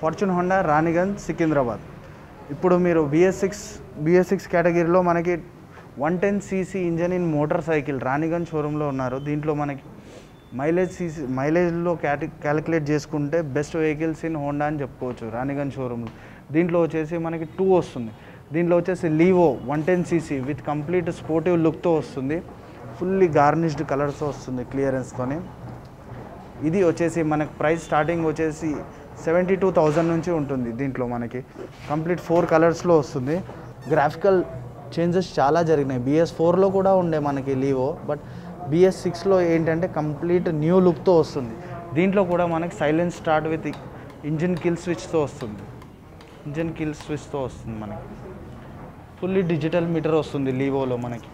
fortune Honda Raniganj Secunderabad ఇప్పుడు మీరు BS six BS six కేటగిరీలో మనకి one ten CC engine in motorcycle Raniganj షోరూంలో ఉన్నారు దీంట్లో మనకి మైలేజ్ సీసీ మైలేజ్లో క్యాటి క్యాలిక్యులేట్ చేసుకుంటే బెస్ట్ వెహికల్స్ ఇన్ హోండా అని చెప్పుకోవచ్చు రాణిగంజ్ షోరూంలో దీంట్లో వచ్చేసి మనకి టూ వస్తుంది దీంట్లో వచ్చేసి Livo one ten CC with complete sportive లుక్తో వస్తుంది ఫుల్లీ గార్నిష్డ్ కలర్స్తో వస్తుంది క్లియరెన్స్తోని ఇది వచ్చేసి మనకి ప్రైస్ స్టార్టింగ్ వచ్చేసి సెవెంటీ టూ థౌజండ్ నుంచి ఉంటుంది దీంట్లో మనకి కంప్లీట్ ఫోర్ కలర్స్లో వస్తుంది గ్రాఫికల్ చేంజెస్ చాలా జరిగినాయి బిఎస్ ఫోర్లో కూడా ఉండే మనకి లీవో బట్ బిఎస్ సిక్స్లో ఏంటంటే కంప్లీట్ న్యూ లుక్తో వస్తుంది దీంట్లో కూడా మనకి silence start with engine kill స్విచ్తో వస్తుంది ఇంజిన్ కిల్ స్విచ్తో వస్తుంది మనకి ఫుల్లీ డిజిటల్ మీటర్ వస్తుంది లీవోలో మనకి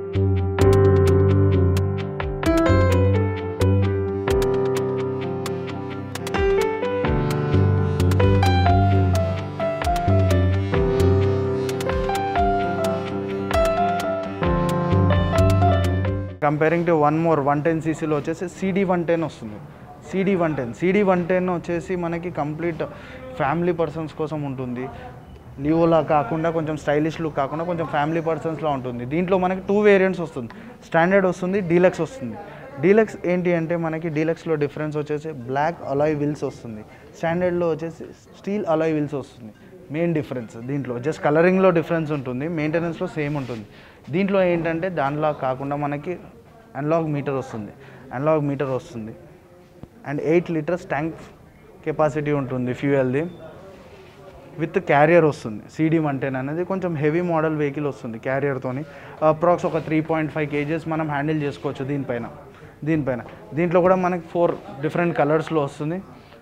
comparing to one more one ten సీసీలో వచ్చేసి సిడి వన్ టెన్ వస్తుంది CD one ten CD one ten వచ్చేసి మనకి కంప్లీట్ ఫ్యామిలీ పర్సన్స్ కోసం ఉంటుంది లీవోలా కాకుండా కొంచెం స్టైలిష్ లుక్ కాకుండా కొంచెం ఫ్యామిలీ పర్సన్స్లో ఉంటుంది దీంట్లో మనకి టూ వేరియంట్స్ వస్తుంది స్టాండర్డ్ వస్తుంది డీలక్స్ వస్తుంది డీలక్స్ ఏంటి అంటే మనకి డీలక్స్లో డిఫరెన్స్ వచ్చేసి బ్లాక్ అలాయ్ విల్స్ వస్తుంది స్టాండర్డ్లో వచ్చేసి స్టీల్ అలాయ్ విల్స్ వస్తుంది మెయిన్ డిఫరెన్స్ దీంట్లో జస్ట్ కలరింగ్లో డిఫరెన్స్ ఉంటుంది మెయింటెనెన్స్లో సేమ్ ఉంటుంది దీంట్లో ఏంటంటే దానిలో కాకుండా మనకి అనలాగ్ మీటర్ వస్తుంది అనలాగ్ మీటర్ వస్తుంది and eight litres tank capacity ఉంటుంది ఫ్యూయల్ది విత్ క్యారియర్ వస్తుంది సీడీ మంటెన్ అనేది కొంచెం హెవీ మోడల్ వెహికల్ వస్తుంది క్యారియర్తోని అప్రాక్స్ ఒక త్రీ పాయింట్ ఫైవ్ కేజెస్ మనం హ్యాండిల్ చేసుకోవచ్చు దీనిపైన దీనిపైన దీంట్లో కూడా మనకి ఫోర్ డిఫరెంట్ కలర్స్లో వస్తుంది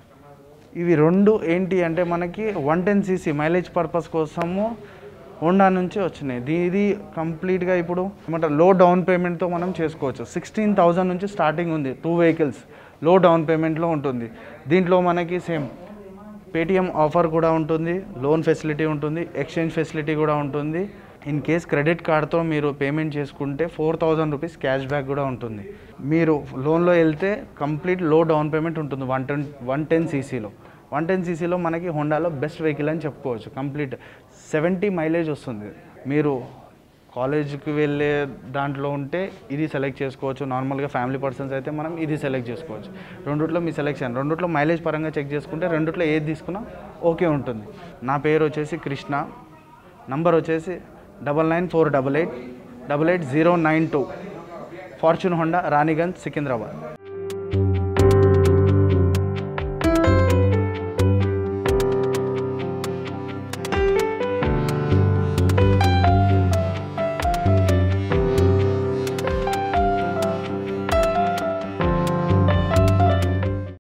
ఇవి రెండు ఏంటి అంటే మనకి one ten CC mileage purpose కోసము హోండా నుంచి వచ్చినాయి దీ ఇది కంప్లీట్గా ఇప్పుడు ఏమంటారు లో డౌన్ పేమెంట్తో మనం చేసుకోవచ్చు సిక్స్టీన్ థౌజండ్ నుంచి స్టార్టింగ్ ఉంది టూ వెహికల్స్ లో డౌన్ పేమెంట్లో ఉంటుంది దీంట్లో మనకి సేమ్ పేటిఎం ఆఫర్ కూడా ఉంటుంది లోన్ ఫెసిలిటీ ఉంటుంది ఎక్స్చేంజ్ ఫెసిలిటీ కూడా ఉంటుంది ఇన్ కేస్ క్రెడిట్ కార్డ్తో మీరు పేమెంట్ చేసుకుంటే four thousand rupees cash back కూడా ఉంటుంది మీరు లోన్లో వెళ్తే కంప్లీట్ లో డౌన్ పేమెంట్ ఉంటుంది వన్ టెన్ వన్ టెన్ సీసీలో వన్ టెన్ సీసీలో మనకి హోండాలో బెస్ట్ వెహికల్ అని చెప్పుకోవచ్చు కంప్లీట్ సెవెంటీ మైలేజ్ వస్తుంది మీరు కాలేజ్కి వెళ్ళే దాంట్లో ఉంటే ఇది సెలెక్ట్ చేసుకోవచ్చు నార్మల్గా ఫ్యామిలీ పర్సన్స్ అయితే మనం ఇది సెలెక్ట్ చేసుకోవచ్చు రెండిట్లో మీ సెలెక్షన్ రెండిట్లో మైలేజ్ పరంగా చెక్ చేసుకుంటే రెండిట్లో ఏది తీసుకున్నా ఓకే ఉంటుంది నా పేరు వచ్చేసి కృష్ణ నంబర్ వచ్చేసి double nine four double eight double eight zero nine two Fortune Honda Raniganj Secunderabad